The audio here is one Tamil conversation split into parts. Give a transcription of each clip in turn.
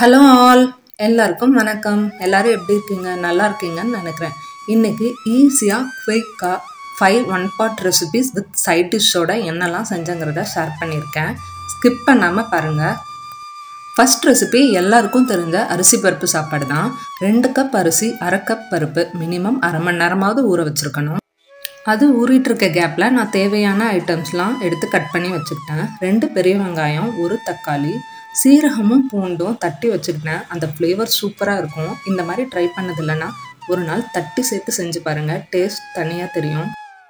ஹலோ ஆல் எல்லாருக்கும் வணக்கம் எல்லாரும் எப்படி இருக்கீங்க நல்லா இருக்கீங்கன்னு நினைக்கிறேன் இன்னைக்கு ஈஸியாக குயிக்காக five one pot recipes with side டிஷ்ஷோட என்னெல்லாம் செஞ்சங்கிறத ஷேர் பண்ணியிருக்கேன் ஸ்கிப் பண்ணாமல் பாருங்கள் ஃபஸ்ட் ரெசிபி எல்லாருக்கும் தெரிஞ்ச அரிசி பருப்பு சாப்பாடு தான் ரெண்டு கப் அரிசி அரை கப் பருப்பு மினிமம் அரை மணி நேரமாவது ஊற வச்சுருக்கணும் அது ஊறிட்டு இருக்க கேப்பில் நான் தேவையான ஐட்டம்ஸ்லாம் எடுத்து கட் பண்ணி வச்சுக்கிட்டேன் ரெண்டு பெரிய வெங்காயம் ஒரு தக்காளி சீரகமும் பூண்டும் தட்டி வச்சுக்கிட்டேன் அந்த ஃப்ளேவர் சூப்பராக இருக்கும் இந்த மாதிரி ட்ரை பண்ணது இல்லைன்னா ஒரு நாள் தட்டி சேர்த்து செஞ்சு பாருங்கள் டேஸ்ட் தனியாக தெரியும்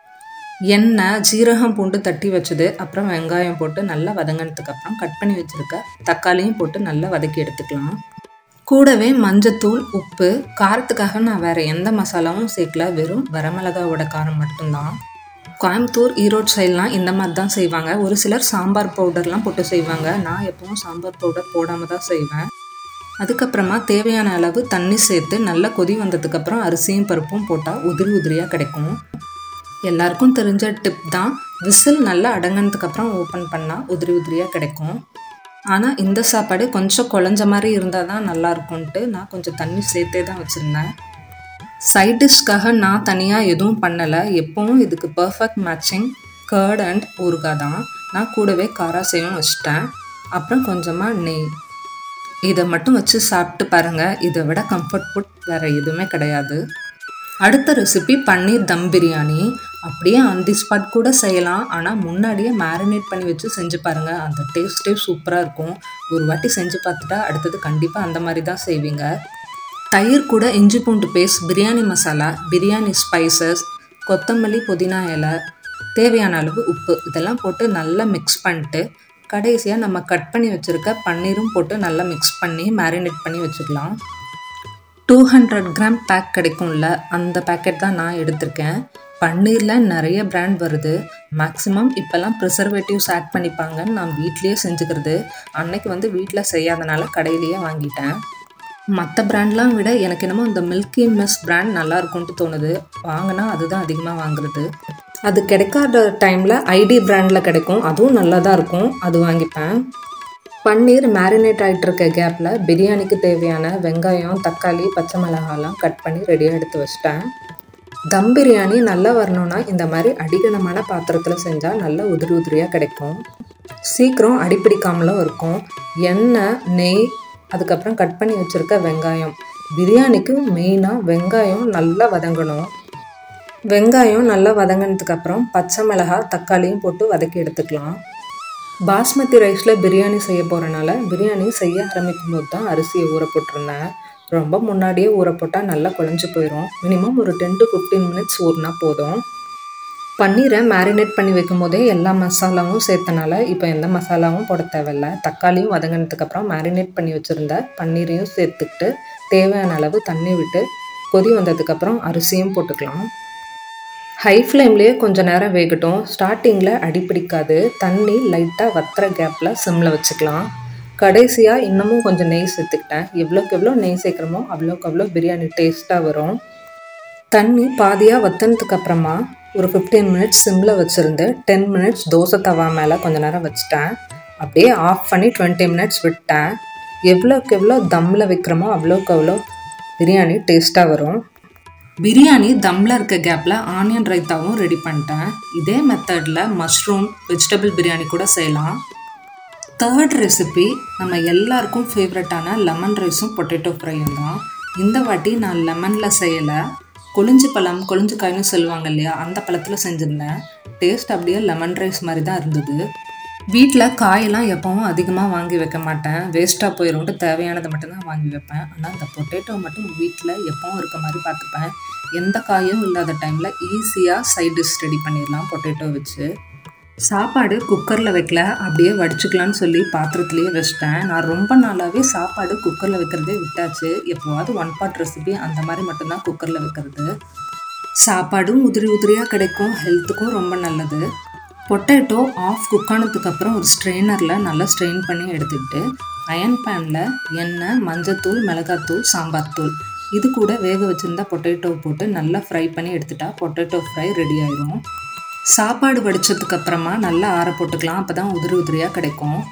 எண்ணெய் ஜீரகம் பூண்டு தட்டி வச்சது அப்புறம் வெங்காயம் போட்டு நல்லா வதங்கினதுக்கு அப்புறம் கட் பண்ணி வச்சுருக்க தக்காளியும் போட்டு நல்லா வதக்கி எடுத்துக்கலாம் கூடவே மஞ்சத்தூள் உப்பு காரத்துக்காக நான் வேறு எந்த மசாலாவும் சேர்க்கல வெறும் வரமிளகாவோட காரம் மட்டும்தான் கோயம்புத்தூர் ஈரோடு சைட்லாம் இந்த மாதிரி தான் செய்வாங்க ஒரு சிலர் சாம்பார் பவுடர்லாம் போட்டு செய்வாங்க நான் எப்பவும் சாம்பார் பவுடர் போடாமல் தான் செய்வேன் அதுக்கப்புறமா தேவையான அளவு தண்ணி சேர்த்து நல்லா கொதி வந்ததுக்கப்புறம் அரிசியும் பருப்பும் போட்டால் உதிரி உதிரியாக கிடைக்கும் எல்லாருக்கும் தெரிஞ்ச டிப் தான் விசில் நல்லா அடங்கினதுக்கப்புறம் ஓப்பன் பண்ணால் உதிரி உதிரியாக கிடைக்கும் ஆனால் இந்த சாப்பாடு கொஞ்சம் குழஞ்ச மாதிரி இருந்தால் தான் நல்லா இருக்கும்ன்ட்டு நான் கொஞ்சம் தண்ணி சேர்த்தே தான் வச்சுருந்தேன் சைட் டிஷ்க்காக நான் தனியாக எதுவும் பண்ணலை எப்பவும் இதுக்கு பர்ஃபெக்ட் மேட்சிங் கர்ட் அண்ட் ஊறுகாய் தான் நான் கூடவே காராசையும் வச்சிட்டேன் அப்புறம் கொஞ்சமாக நெய் இதை மட்டும் வச்சு சாப்பிட்டு பாருங்கள் இதை விட கம்ஃபர்ட் ஃபுட் வேறு எதுவுமே கிடையாது அடுத்த ரெசிபி பன்னீர் தம் பிரியாணி அப்படியே ஆன் தி ஸ்பாட் கூட செய்யலாம் ஆனால் முன்னாடியே மேரினேட் பண்ணி வச்சு செஞ்சு பாருங்கள் அந்த டேஸ்ட்டே சூப்பராக இருக்கும் ஒரு வாட்டி செஞ்சு பார்த்துட்டா அடுத்தது கண்டிப்பாக அந்த மாதிரி தான் செய்வீங்க தயிர் கூட இஞ்சி பூண்டு பேஸ்ட் பிரியாணி மசாலா பிரியாணி ஸ்பைசஸ் கொத்தமல்லி புதினா இலை தேவையான அளவு உப்பு இதெல்லாம் போட்டு நல்லா மிக்ஸ் பண்ணிட்டு கடைசியாக நம்ம கட் பண்ணி வச்சுருக்க பன்னீரும் போட்டு நல்லா மிக்ஸ் பண்ணி மேரினேட் பண்ணி வச்சுக்கலாம் டூ ஹண்ட்ரட் கிராம் பேக் கிடைக்கும்ல அந்த பேக்கெட் தான் நான் எடுத்திருக்கேன் பன்னீரில் நிறைய பிராண்ட் வருது மேக்ஸிமம் இப்போல்லாம் ப்ரிசர்வேட்டிவ்ஸ் ஆட் பண்ணிப்பாங்கன்னு நான் வீட்லேயே செஞ்சுக்கிறது அன்னைக்கு வந்து வீட்டில் செய்யாதனால கடையிலேயே வாங்கிட்டேன் மற்ற பிராண்ட்லாம் விட எனக்கு என்னமோ இந்த மில்கி மிஸ் பிராண்ட் நல்லா இருக்கும்ட்டு தோணுது வாங்கினா அதுதான் அதிகமாக வாங்குறது அது கிடைக்காத டைமில் ஐடி பிராண்டில் கிடைக்கும் அதுவும் நல்லா தான் இருக்கும் அது வாங்கிப்பேன் பன்னீர் மேரினேட் ஆகிட்டு இருக்க கேப்பில் பிரியாணிக்கு தேவையான வெங்காயம் தக்காளி பச்சை மிளகாலாம் கட் பண்ணி ரெடியாக எடுத்து வச்சிட்டேன் தம் பிரியாணி நல்லா வரணும்னா இந்த மாதிரி அடிகனமான பாத்திரத்தில் செஞ்சால் நல்ல உதிரி உதிரியாக கிடைக்கும் சீக்கிரம் அடிப்பிடிக்காமலும் இருக்கும் எண்ணெய் நெய் அதுக்கப்புறம் கட் பண்ணி வச்சுருக்க வெங்காயம் பிரியாணிக்கு மெயினாக வெங்காயம் நல்லா வதங்கணும் வெங்காயம் நல்லா வதங்கினதுக்கப்புறம் பச்சை மிளகாய் தக்காளியும் போட்டு வதக்கி எடுத்துக்கலாம் பாஸ்மதி ரைஸில் பிரியாணி செய்ய போகிறனால பிரியாணி செய்ய ஆரம்பிக்கும் போது தான் அரிசியை ஊற போட்டிருந்தேன் ரொம்ப முன்னாடியே ஊற போட்டால் நல்லா குழஞ்சி போயிடும் மினிமம் ஒரு டென் டு ஃபிஃப்டீன் மினிட்ஸ் ஊறினா போதும் பன்னீரை மேரினேட் பண்ணி வைக்கும் போதே எல்லா மசாலாவும் சேர்த்தனால இப்போ எந்த மசாலாவும் போட தேவையில்ல தக்காளியும் வதங்கினதுக்கப்புறம் மேரினேட் பண்ணி வச்சுருந்த பன்னீரையும் சேர்த்துக்கிட்டு தேவையான அளவு தண்ணி விட்டு கொதி வந்ததுக்கப்புறம் அரிசியும் போட்டுக்கலாம் ஹை ஃப்ளேம்லேயே கொஞ்சம் நேரம் வேகட்டும் ஸ்டார்டிங்கில் அடிப்பிடிக்காது தண்ணி லைட்டாக வத்துற கேப்பில் சிம்மில் வச்சுக்கலாம் கடைசியாக இன்னமும் கொஞ்சம் நெய் சேர்த்துக்கிட்டேன் எவ்வளோக்கு எவ்வளோ நெய் சேர்க்குறோமோ அவ்வளோக்கு அவ்வளோ பிரியாணி டேஸ்ட்டாக வரும் தண்ணி பாதியாக வத்தினதுக்கு அப்புறமா ஒரு ஃபிஃப்டீன் மினிட்ஸ் சிம்மில் வச்சுருந்து டென் மினிட்ஸ் தோசை தவா மேலே கொஞ்சம் நேரம் வச்சுட்டேன் அப்படியே ஆஃப் பண்ணி டுவெண்ட்டி மினிட்ஸ் விட்டேன் எவ்வளோக்கு எவ்வளோ தம்மில் வைக்கிறோமோ அவ்வளோக்கு அவ்வளோ பிரியாணி டேஸ்ட்டாக வரும் பிரியாணி தம்மில் இருக்க கேப்பில் ஆனியன் ரைத்தாவும் ரெடி பண்ணிட்டேன் இதே மெத்தடில் மஷ்ரூம் வெஜிடபிள் பிரியாணி கூட செய்யலாம் தேர்ட் ரெசிபி நம்ம எல்லாருக்கும் ஃபேவரட்டான லெமன் ரைஸும் பொட்டேட்டோ ஃப்ரையும் தான் இந்த வாட்டி நான் லெமனில் செய்யலை கொழிஞ்சி பழம் கொழிஞ்சி காய்னு சொல்லுவாங்க இல்லையா அந்த பழத்தில் செஞ்சுருந்தேன் டேஸ்ட் அப்படியே லெமன் ரைஸ் மாதிரி தான் இருந்தது வீட்டில் காயெல்லாம் எப்போவும் அதிகமாக வாங்கி வைக்க மாட்டேன் வேஸ்ட்டாக போயிடும்ட்டு தேவையானதை மட்டும்தான் வாங்கி வைப்பேன் ஆனால் இந்த பொட்டேட்டோ மட்டும் வீட்டில் எப்போவும் இருக்க மாதிரி பார்த்துப்பேன் எந்த காயும் இல்லாத டைமில் ஈஸியாக சைட் டிஷ் ரெடி பண்ணிடலாம் பொட்டேட்டோ வச்சு சாப்பாடு குக்கரில் வைக்கல அப்படியே வடிச்சுக்கலான்னு சொல்லி பாத்திரத்துலேயே வச்சிட்டேன் நான் ரொம்ப நாளாகவே சாப்பாடு குக்கரில் வைக்கிறதே விட்டாச்சு எப்போவாவது ஒன் பாட் ரெசிபி அந்த மாதிரி மட்டும்தான் குக்கரில் வைக்கிறது சாப்பாடும் உதிரி உதிரியாக கிடைக்கும் ஹெல்த்துக்கும் ரொம்ப நல்லது பொட்டேட்டோ ஆஃப் குக் ஆனதுக்கப்புறம் ஒரு ஸ்ட்ரெயினரில் நல்லா ஸ்ட்ரெயின் பண்ணி எடுத்துக்கிட்டு அயன் பேனில் எண்ணெய் மஞ்சத்தூள் மிளகாத்தூள் சாம்பார் தூள் இது கூட வேக வச்சுருந்தா பொட்டேட்டோ போட்டு நல்லா ஃப்ரை பண்ணி எடுத்துட்டா பொட்டேட்டோ ஃப்ரை ரெடி ஆயிரும் சாப்பாடு வடித்ததுக்கு அப்புறமா நல்லா ஆற போட்டுக்கலாம் அப்போ தான் உதிரி உதிரியாக கிடைக்கும்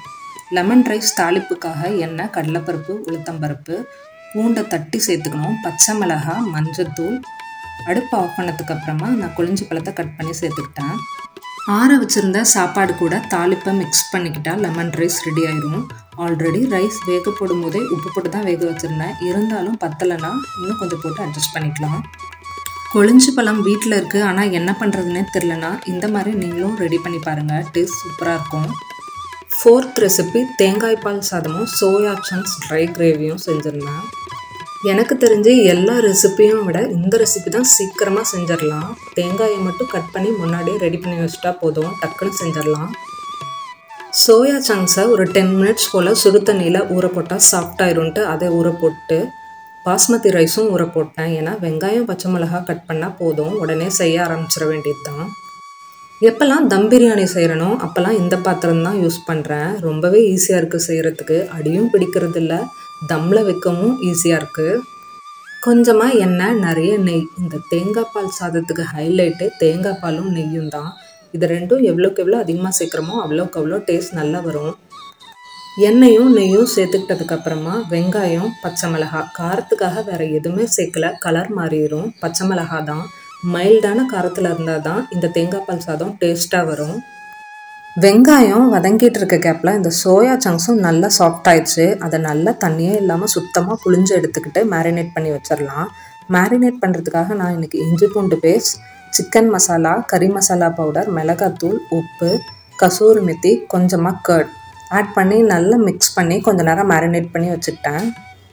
லெமன் ரைஸ் தாளிப்புக்காக எண்ணெய் கடலைப்பருப்பு உளுத்தம்பருப்பு பூண்டை தட்டி சேர்த்துக்கணும் பச்சை மிளகாய் மஞ்சத்தூள் அடுப்பு ஆஃப் பண்ணதுக்கு அப்புறமா நான் கொழிஞ்சி பழத்தை கட் பண்ணி சேர்த்துக்கிட்டேன் ஆற வச்சுருந்த சாப்பாடு கூட தாளிப்பை மிக்ஸ் பண்ணிக்கிட்டால் லெமன் ரைஸ் ரெடி ஆயிரும் ஆல்ரெடி ரைஸ் வேக போடும் போதே உப்பு போட்டு தான் வேக வச்சுருந்தேன் இருந்தாலும் பத்தலைன்னா இன்னும் கொஞ்சம் போட்டு அட்ஜஸ்ட் பண்ணிக்கலாம் கொழிஞ்சி பழம் வீட்டில் இருக்குது ஆனால் என்ன பண்ணுறதுனே தெரிலனா இந்த மாதிரி நீங்களும் ரெடி பண்ணி பாருங்கள் டேஸ்ட் சூப்பராக இருக்கும் ஃபோர்த் ரெசிபி தேங்காய் பால் சாதமும் சோயா சங்க்ஸ் ட்ரை கிரேவியும் செஞ்சுருந்தேன் எனக்கு தெரிஞ்சு எல்லா ரெசிப்பியும் விட இந்த ரெசிபி தான் சீக்கிரமாக செஞ்சிடலாம் தேங்காயை மட்டும் கட் பண்ணி முன்னாடியே ரெடி பண்ணி வச்சுட்டா போதும் டக்குன்னு செஞ்சிடலாம் சோயா சங்க்ஸை ஒரு டென் மினிட்ஸ் போல் சுடு தண்ணியில் ஊற போட்டால் சாஃப்டாயிரும்ட்டு அதை ஊற போட்டு பாஸ்மதி ரைஸும் ஊற போட்டேன் ஏன்னா வெங்காயம் பச்சை மிளகா கட் பண்ணால் போதும் உடனே செய்ய ஆரம்பிச்சிட வேண்டியது தான் எப்போல்லாம் தம் பிரியாணி செய்கிறனோ அப்போல்லாம் இந்த பாத்திரம் தான் யூஸ் பண்ணுறேன் ரொம்பவே ஈஸியாக இருக்குது செய்கிறதுக்கு அடியும் பிடிக்கிறது இல்லை தம்மில் வைக்கவும் ஈஸியாக இருக்குது கொஞ்சமாக எண்ணெய் நிறைய நெய் இந்த தேங்காய் பால் சாதத்துக்கு ஹைலைட்டு தேங்காய் பாலும் நெய்யும் தான் இது ரெண்டும் எவ்வளோக்கு எவ்வளோ அதிகமாக சேர்க்குறோமோ அவ்வளோக்கு அவ்வளோ டேஸ்ட் நல்லா வரும் எண்ணெயும் நெய்யும் சேர்த்துக்கிட்டதுக்கப்புறமா வெங்காயம் பச்சை மிளகா காரத்துக்காக வேறு எதுவுமே சேர்க்கல கலர் மாறிடும் பச்சை மிளகா தான் மைல்டான காரத்தில் இருந்தால் தான் இந்த தேங்காய் பால் சாதம் டேஸ்ட்டாக வரும் வெங்காயம் வதங்கிட்டு இருக்க கேப்பில் இந்த சோயா சங்க்ஸும் நல்லா சாஃப்ட் ஆயிடுச்சு அதை நல்லா தண்ணியே இல்லாமல் சுத்தமாக புளிஞ்சு எடுத்துக்கிட்டு மேரினேட் பண்ணி வச்சிடலாம் மேரினேட் பண்ணுறதுக்காக நான் இன்றைக்கி இஞ்சி பூண்டு பேஸ்ட் சிக்கன் மசாலா கறி மசாலா பவுடர் மிளகாத்தூள் உப்பு கசூரி மெத்தி கொஞ்சமாக கர்ட் ஆட் பண்ணி நல்லா மிக்ஸ் பண்ணி கொஞ்ச நேரம் மேரினேட் பண்ணி வச்சுக்கிட்டேன்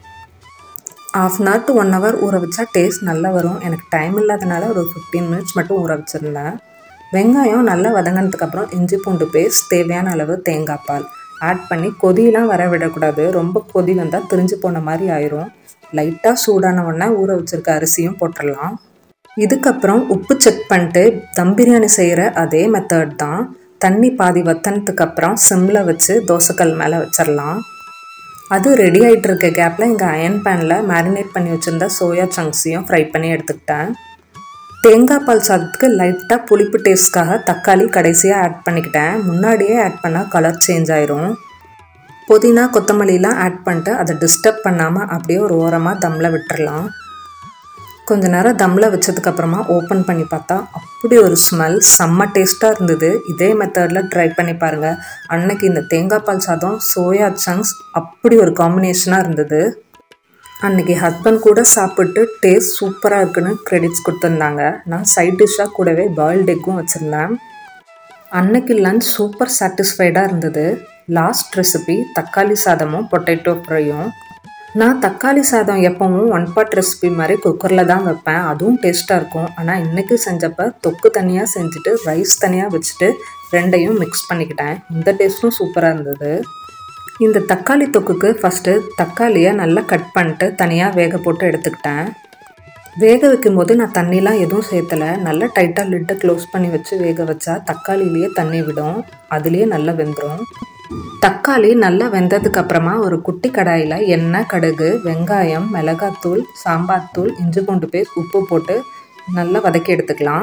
half an hour to one hour ஊற வச்சா டேஸ்ட் நல்லா வரும் எனக்கு டைம் இல்லாதனால ஒரு ஃபிஃப்டீன் மினிட்ஸ் மட்டும் ஊற வச்சுருந்தேன் வெங்காயம் நல்லா வதங்கினதுக்கப்புறம் இஞ்சி பூண்டு பேஸ்ட் தேவையான அளவு தேங்காய் பால் ஆட் பண்ணி கொதியெலாம் வர விடக்கூடாது ரொம்ப கொதி வந்தால் திரிஞ்சு போன மாதிரி ஆயிரும் லைட்டாக சூடான உடனே ஊற வச்சுருக்க அரிசியும் போட்டுடலாம் இதுக்கப்புறம் உப்பு செக் பண்ணிட்டு தம் பிரியாணி செய்கிற அதே மெத்தட் தான் தண்ணி பாதி வத்தனத்துக்கு அப்புறம் சிம்மில் வச்சு தோசைக்கல் மேலே வச்சிடலாம் அது ரெடி ஆகிட்டு இருக்க கேப்பில் இங்கே அயன் பேனில் மேரினேட் பண்ணி வச்சுருந்த சோயா சங்க்ஸையும் ஃப்ரை பண்ணி எடுத்துக்கிட்டேன் தேங்காய் பால் சாதத்துக்கு லைட்டாக புளிப்பு டேஸ்ட்காக தக்காளி கடைசியாக ஆட் பண்ணிக்கிட்டேன் முன்னாடியே ஆட் பண்ணால் கலர் சேஞ்ச் ஆயிரும் புதினா கொத்தமல்லிலாம் ஆட் பண்ணிட்டு அதை டிஸ்டர்ப் பண்ணாமல் அப்படியே ஒரு ஓரமாக தம்மில் விட்டுறலாம் கொஞ்ச நேரம் தம்மில் வச்சதுக்கப்புறமா ஓப்பன் பண்ணி பார்த்தா அப்படி ஒரு ஸ்மெல் செம்ம டேஸ்ட்டாக இருந்தது இதே மெத்தடில் ட்ரை பண்ணி பாருங்கள் அன்னைக்கு இந்த தேங்காய் பால் சாதம் சோயா சங்க்ஸ் அப்படி ஒரு காம்பினேஷனாக இருந்தது அன்றைக்கி ஹஸ்பண்ட் கூட சாப்பிட்டு டேஸ்ட் சூப்பராக இருக்குன்னு க்ரெடிட்ஸ் கொடுத்துருந்தாங்க நான் சைட் டிஷ்ஷாக கூடவே பாயில்ட் எக்கும் வச்சுருந்தேன் அன்னைக்கு லஞ்ச் சூப்பர் சாட்டிஸ்ஃபைடாக இருந்தது லாஸ்ட் ரெசிபி தக்காளி சாதமும் பொட்டேட்டோ ஃப்ரையும் நான் தக்காளி சாதம் எப்பவும் ஒன் பாட் ரெசிபி மாதிரி குக்கரில் தான் வைப்பேன் அதுவும் டேஸ்ட்டாக இருக்கும் ஆனால் இன்றைக்கி செஞ்சப்போ தொக்கு தனியாக செஞ்சுட்டு ரைஸ் தனியாக வச்சுட்டு ரெண்டையும் மிக்ஸ் பண்ணிக்கிட்டேன் இந்த டேஸ்ட்டும் சூப்பராக இருந்தது இந்த தக்காளி தொக்குக்கு ஃபஸ்ட்டு தக்காளியை நல்லா கட் பண்ணிட்டு தனியாக வேக போட்டு எடுத்துக்கிட்டேன் வேக வைக்கும்போது நான் தண்ணிலாம் எதுவும் சேர்த்தலை நல்லா டைட்டாக லிட்டை க்ளோஸ் பண்ணி வச்சு வேக வச்சா தக்காளிலேயே தண்ணி விடும் அதுலேயே நல்லா வெந்துடும் தக்காளி நல்லா வெந்ததுக்கு அப்புறமா ஒரு குட்டி கடாயில் எண்ணெய் கடுகு வெங்காயம் மிளகாத்தூள் சாம்பார் தூள் இஞ்சி பூண்டு பேஸ்ட் உப்பு போட்டு நல்லா வதக்கி எடுத்துக்கலாம்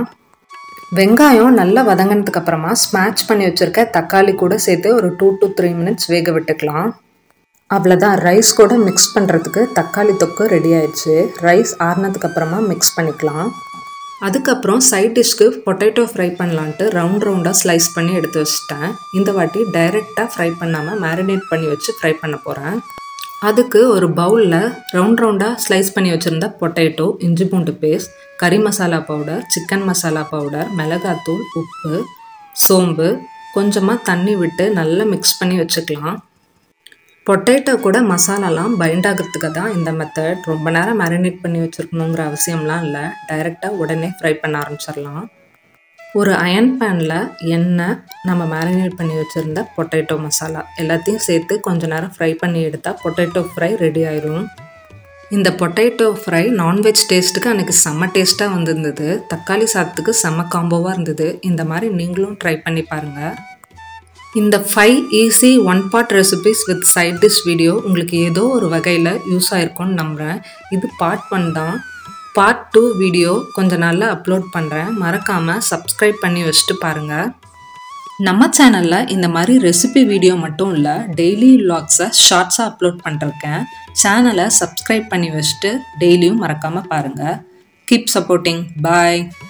வெங்காயம் நல்லா வதங்கினதுக்கு அப்புறமா ஸ்மாஷ் பண்ணி வச்சுருக்க தக்காளி கூட சேர்த்து ஒரு டூ டு த்ரீ மினிட்ஸ் வேக விட்டுக்கலாம் அவ்வளோதான் ரைஸ் கூட மிக்ஸ் பண்ணுறதுக்கு தக்காளி தொக்கு ரெடி ஆயிடுச்சு ரைஸ் ஆறுனதுக்கு அப்புறமா மிக்ஸ் பண்ணிக்கலாம் அதுக்கப்புறம் சைட் டிஷ்க்கு பொட்டேட்டோ ஃப்ரை பண்ணலான்ட்டு ரவுண்ட் ரவுண்டாக ஸ்லைஸ் பண்ணி எடுத்து வச்சுட்டேன் இந்த வாட்டி டைரெக்டாக ஃப்ரை பண்ணாமல் மேரினேட் பண்ணி வச்சு ஃப்ரை பண்ண போகிறேன் அதுக்கு ஒரு பவுலில் ரவுண்ட் ரவுண்டாக ஸ்லைஸ் பண்ணி வச்சுருந்த பொட்டேட்டோ இஞ்சி பூண்டு பேஸ்ட் கறி masala powder chicken masala powder மிளகாத்தூள் உப்பு சோம்பு கொஞ்சமாக தண்ணி விட்டு நல்லா மிக்ஸ் பண்ணி வச்சுக்கலாம் பொட்டேட்டோ கூட மசாலாலாம் பைண்ட் ஆகிறதுக்கு தான் இந்த மெத்தட் ரொம்ப நேரம் மேரினேட் பண்ணி வச்சுருக்கணுங்கிற அவசியம்லாம் இல்லை டைரெக்டாக உடனே ஃப்ரை பண்ண ஆரம்பிச்சிடலாம் ஒரு அயன் பேனில் எண்ணெய் நம்ம மேரினேட் பண்ணி வச்சுருந்த பொட்டேட்டோ மசாலா எல்லாத்தையும் சேர்த்து கொஞ்ச நேரம் ஃப்ரை பண்ணி எடுத்தால் பொட்டேட்டோ ஃப்ரை ரெடி ஆயிரும் இந்த பொட்டேட்டோ ஃப்ரை நான்வெஜ் டேஸ்ட்டுக்கு அன்றைக்கி செம்ம டேஸ்ட்டாக வந்திருந்தது தக்காளி சாதத்துக்கு செம்ம காம்போவாக இருந்தது இந்த மாதிரி நீங்களும் ட்ரை பண்ணி பாருங்கள் இந்த five easy one pot recipes with side dish video உங்களுக்கு ஏதோ ஒரு வகையில் யூஸ் ஆயிருக்கும்னு நம்புகிறேன் இது பார்ட் ஒன் தான் பார்ட் டூ வீடியோ கொஞ்ச நாளில் அப்லோட் பண்ணுறேன் மறக்காமல் சப்ஸ்கிரைப் பண்ணி வச்சுட்டு பாருங்கள் நம்ம சேனலில் இந்த மாதிரி ரெசிபி வீடியோ மட்டும் இல்லை டெய்லி வ்ளாக்ஸை ஷார்ட்ஸாக அப்லோட் பண்ணிருக்கேன் சேனலை சப்ஸ்கிரைப் பண்ணி வச்சுட்டு டெய்லியும் மறக்காமல் பாருங்கள் கீப் சப்போர்ட்டிங் பாய்